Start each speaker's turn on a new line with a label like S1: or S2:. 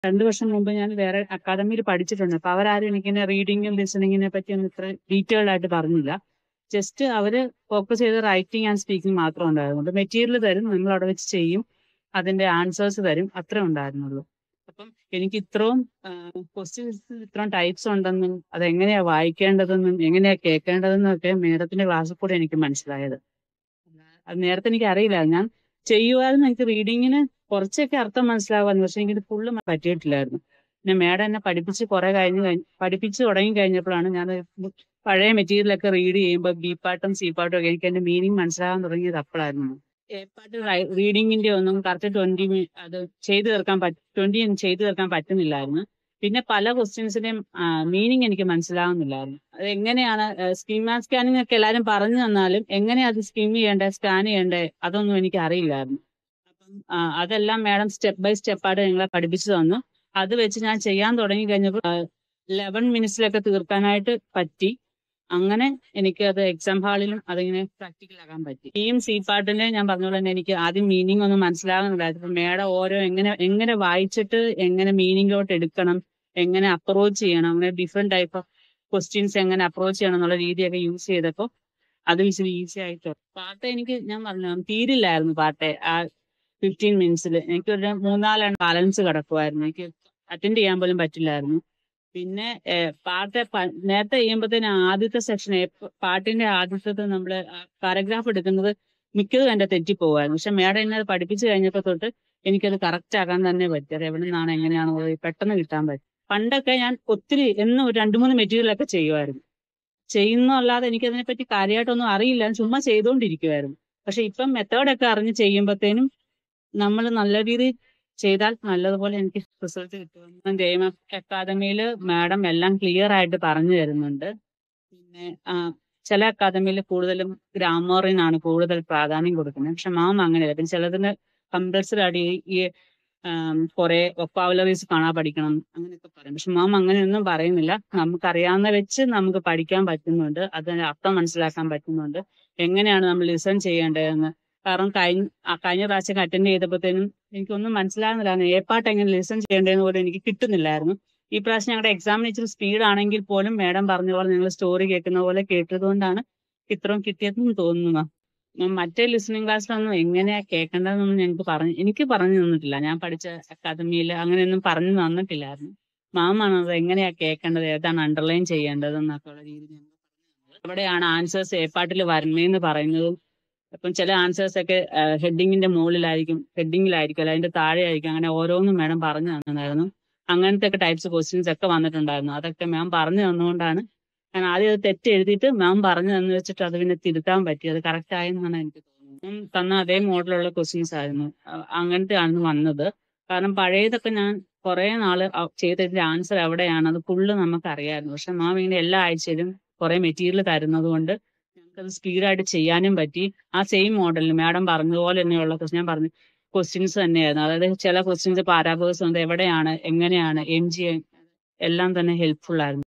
S1: രണ്ട് വർഷം മുമ്പ് ഞാൻ വേറെ അക്കാദമിയിൽ പഠിച്ചിട്ടുണ്ട് അപ്പൊ അവരാരും എനിക്കിങ്ങനെ റീഡിങ്ങും ലിസണിങ്ങിനെ പറ്റിയൊന്നും ഇത്ര ഡീറ്റെയിൽഡ് ആയിട്ട് പറഞ്ഞില്ല ജസ്റ്റ് അവര് ഫോക്കസ് ചെയ്ത് റൈറ്റിംഗ് ആൻഡ് സ്പീക്കിംഗ് മാത്രം ഉണ്ടായിരുന്നുള്ളൂ മെറ്റീരിയൽ തരും നമ്മൾ അവിടെ വെച്ച് ചെയ്യും അതിന്റെ ആൻസേഴ്സ് തരും അത്രേ ഉണ്ടായിരുന്നുള്ളൂ അപ്പം എനിക്ക് ഇത്രയും ക്വസ്റ്റ്യൻസ് ഇത്രയും ടൈപ്സ് ഉണ്ടെന്നും അത് എങ്ങനെയാ വായിക്കേണ്ടതെന്നും എങ്ങനെയാ കേൾക്കേണ്ടതെന്നും ഒക്കെ മേഡത്തിന്റെ ക്ലാസ്സിൽ കൂടെ എനിക്ക് മനസ്സിലായത് അത് നേരത്തെ എനിക്ക് അറിയില്ല ഞാൻ ചെയ്യുമായിരുന്നു എനിക്ക് റീഡിങ്ങിന് കുറച്ചൊക്കെ അർത്ഥം മനസ്സിലാവാന്ന് പക്ഷെ എനിക്ക് ഫുള്ള് പറ്റിയിട്ടില്ലായിരുന്നു പിന്നെ മേഡം എന്നെ പഠിപ്പിച്ച് കുറെ കഴിഞ്ഞ് കഴിഞ്ഞ് പഠിപ്പിച്ച് തുടങ്ങി കഴിഞ്ഞപ്പോഴാണ് ഞാൻ പഴയ മെറ്റീരിയൽ ഒക്കെ റീഡ് ചെയ്യുമ്പോൾ ബി പാട്ടും സി പാട്ടും ഒക്കെ എനിക്ക് അതിന്റെ മീനിങ് മനസ്സിലാകാൻ തുടങ്ങിയത് അപ്പോഴായിരുന്നു എ പാട്ട് റീഡിങ്ങിന്റെ ഒന്നും കറക്റ്റ് ട്വന്റി അത് ചെയ്തു തീർക്കാൻ പറ്റ ട്വന്റി ചെയ്തു തീർക്കാൻ പറ്റുന്നില്ലായിരുന്നു പിന്നെ പല ക്വസ്റ്റ്യൻസിന്റെയും മീനിങ് എനിക്ക് മനസ്സിലാവുന്നില്ലായിരുന്നു അത് എങ്ങനെയാണ് സ്കീം ആൻഡ് സ്കാനിങ് ഒക്കെ എല്ലാവരും പറഞ്ഞു തന്നാലും എങ്ങനെയാ അത് സ്കീം ചെയ്യേണ്ടേ സ്കാൻ ചെയ്യേണ്ടേ അതൊന്നും എനിക്ക് അറിയില്ലായിരുന്നു അപ്പം ആ, അതെല്ലാം മാഡം സ്റ്റെപ്പ് ബൈ സ്റ്റെപ്പ് ആയിട്ട് ഞങ്ങളെ പഠിപ്പിച്ചു തന്നു അത് വെച്ച് ഞാൻ ചെയ്യാൻ തുടങ്ങി കഴിഞ്ഞപ്പോൾ ലെവൻ മിനിറ്റ്സിലൊക്കെ തീർക്കാനായിട്ട് പറ്റി അങ്ങനെ എനിക്ക് അത് എക്സാം ഹാളിലും അതിങ്ങനെ പ്രാക്ടിക്കൽ ആക്കാൻ പറ്റി ഈയും സി പാട്ടിന്റെ ഞാൻ പറഞ്ഞ പോലെ തന്നെ എനിക്ക് ആദ്യം മീനിങ് ഒന്നും മനസ്സിലാകുന്നില്ലായിരുന്നു അപ്പൊ മേഡം ഓരോ എങ്ങനെ എങ്ങനെ വായിച്ചിട്ട് എങ്ങനെ മീനിങ്ങിലോട്ട് എടുക്കണം എങ്ങനെ അപ്രോച്ച് ചെയ്യണം അങ്ങനെ ഡിഫറെന്റ് ടൈപ്പ് ഓഫ് ക്വസ്റ്റ്യൻസ് എങ്ങനെ അപ്രോച്ച് ചെയ്യണം എന്നുള്ള രീതിയൊക്കെ യൂസ് ചെയ്തപ്പോൾ അത് ഇച്ചിരി ഈസി ആയിട്ട് പാട്ട് എനിക്ക് ഞാൻ പറഞ്ഞു തീരില്ലായിരുന്നു പാട്ട് ആ ഫിഫ്റ്റീൻ മിനിറ്റ്സിൽ എനിക്ക് ഒരു മൂന്നാലെണ്ണം ബാലൻസ് കിടക്കുമായിരുന്നു എനിക്ക് അറ്റൻഡ് ചെയ്യാൻ പോലും പറ്റില്ലായിരുന്നു പിന്നെ ഏഹ്, പാട്ട് പ- നേരത്തെ ചെയ്യുമ്പോഴത്തേന് ആദ്യത്തെ സെക്ഷൻ പാട്ടിന്റെ ആദ്യത്തെ നമ്മള് പാരഗ്രാഫ് എടുക്കുന്നത് മിക്കതും എന്റെ തെറ്റിപ്പോവായിരുന്നു പക്ഷെ മേഡം എന്നെ അത് പഠിപ്പിച്ചു കഴിഞ്ഞപ്പോ തൊട്ട് എനിക്കത് കറക്റ്റ് ആക്കാൻ തന്നെ പറ്റി അത് എവിടെ നിന്നാണ് എങ്ങനെയാണെന്നുള്ളത് പെട്ടെന്ന് കിട്ടാൻ പറ്റും പണ്ടൊക്കെ ഞാൻ ഒത്തിരി എന്നും ഒരു രണ്ട് മൂന്ന് മെറ്റീരിയൽ ഒക്കെ ചെയ്യുമായിരുന്നു ചെയ്യുന്നതല്ലാതെ എനിക്ക് അതിനെപ്പറ്റി കാര്യമായിട്ടൊന്നും അറിയില്ല ചുമ്മാ ചെയ്തുകൊണ്ടിരിക്കുമായിരുന്നു പക്ഷെ ഇപ്പം മെത്തേഡൊക്കെ അറിഞ്ഞ് ചെയ്യുമ്പോഴത്തേനും നമ്മൾ നല്ല രീതിയിൽ ചെയ്താൽ നല്ലതുപോലെ എനിക്ക് റിസൾട്ട് കിട്ടുമെന്ന് ജെയിം അക്കാദമിയിൽ മാഡം എല്ലാം ക്ലിയർ ആയിട്ട് പറഞ്ഞു തരുന്നുണ്ട് പിന്നെ ആ, ചില അക്കാദമിയിൽ കൂടുതലും ഗ്രാമറിനാണ് കൂടുതൽ പ്രാധാന്യം കൊടുക്കുന്നത് പക്ഷെ മാം അങ്ങനെയല്ല പിന്നെ ചിലതിന് കമ്പൽസറി ആയിട്ട് ഈ- ഈ കുറെ ഒപ്പാവുലറീസ് കാണാൻ പഠിക്കണം അങ്ങനെയൊക്കെ പറയും പക്ഷെ മാം അങ്ങനെയൊന്നും പറയുന്നില്ല നമുക്കറിയാവുന്ന വെച്ച് നമുക്ക് പഠിക്കാൻ പറ്റുന്നുണ്ട് അതിന്റെ അർത്ഥം മനസ്സിലാക്കാൻ പറ്റുന്നുണ്ട് എങ്ങനെയാണ് നമ്മൾ ലിസൺ ചെയ്യേണ്ടതെന്ന് കാരണം കഴിഞ്ഞ ആ കഴിഞ്ഞ പ്രാവശ്യം അറ്റൻഡ് ചെയ്തപ്പോഴത്തേനും എനിക്കൊന്നും മനസ്സിലാകുന്നില്ലായിരുന്നു ഏ പാട്ട് എങ്ങനെ ലിസൺ ചെയ്യേണ്ടതെന്ന് പോലും എനിക്ക് കിട്ടുന്നില്ലായിരുന്നു ഈ പ്രാവശ്യം ഞങ്ങളുടെ എക്സാമിന് ഇച്ചിരി സ്പീഡ് ആണെങ്കിൽ പോലും മാഡം പറഞ്ഞ പോലെ നിങ്ങൾ സ്റ്റോറി കേൾക്കുന്ന പോലെ കേട്ടതുകൊണ്ടാണ് ഇത്രയും കിട്ടിയതെന്ന് തോന്നുന്നു മാം. ഉം മറ്റേ ലിസണിങ് ക്ലാസ്സിലൊന്നും എങ്ങനെയാ കേൾക്കേണ്ടതെന്നൊന്നും ഞങ്ങൾക്ക് പറഞ്ഞു എനിക്ക് പറഞ്ഞു തന്നിട്ടില്ല ഞാൻ പഠിച്ച അക്കാദമിയിൽ അങ്ങനെയൊന്നും പറഞ്ഞു തന്നിട്ടില്ലായിരുന്നു മാമാണ് അത് എങ്ങനെയാ കേൾക്കേണ്ടത് ഏതാണ് അണ്ടർലൈൻ ചെയ്യേണ്ടത് എന്നൊക്കെ ഉള്ള രീതി എവിടെയാണ് ആൻസേഴ്സ് ഏപ്പാട്ടിൽ വരുന്നതെന്ന് പറയുന്നതും ഇപ്പം ചില ആൻസേഴ്സ് ഒക്കെ ഹെഡിങ്ങിന്റെ മുകളിലായിരിക്കും ഹെഡിങ്ങിലായിരിക്കും അല്ല അതിന്റെ താഴെ ആയിരിക്കും അങ്ങനെ ഓരോന്നും മാഡം പറഞ്ഞു തന്നിട്ടുണ്ടായിരുന്നു അങ്ങനത്തെ ഒക്കെ ടൈപ്സ് ക്വസ്റ്റ്യൻസ് ഒക്കെ വന്നിട്ടുണ്ടായിരുന്നു അതൊക്കെ മാം പറഞ്ഞു തന്നുകൊണ്ടാണ് ഞാൻ ആദ്യം അത് തെറ്റ് എഴുതിയിട്ട് മാം പറഞ്ഞു തന്നു വെച്ചിട്ട് അത് പിന്നെ തിരുത്താൻ പറ്റി അത് കറക്റ്റ് ആയെന്നാണ് എനിക്ക് തോന്നുന്നത് മാം തന്ന അതേ മോഡലുള്ള ക്വസ്റ്റ്യൻസ് ആയിരുന്നു അഹ് അങ്ങനത്തെ ആണ് വന്നത് കാരണം പഴയതൊക്കെ ഞാൻ കുറെ നാള് അ- ചെയ്തതിന്റെ ആൻസർ എവിടെയാണ് അത് ഫുള്ള് നമുക്ക് അറിയാമായിരുന്നു പക്ഷെ മാം ഇങ്ങനെ എല്ലാ ആഴ്ചയിലും കുറെ മെറ്റീരിയൽ തരുന്നത് കൊണ്ട് ഞങ്ങൾക്കത് സ്പീഡായിട്ട് ചെയ്യാനും പറ്റി ആ സെയിം മോഡലിൽ മാഡം പറഞ്ഞതുപോലെ തന്നെയുള്ള question ഞാൻ പറഞ്ഞു ക്വസ്റ്റ്യൻസ് തന്നെയായിരുന്നു അതായത് ചില ക്വസ്റ്റ്യൻസ് പാരാബേഴ്സ് ഉണ്ട് എവിടെയാണ് എങ്ങനെയാണ് എം ജി എല്ലാം തന്നെ ഹെൽപ്ഫുൾ ആയിരുന്നു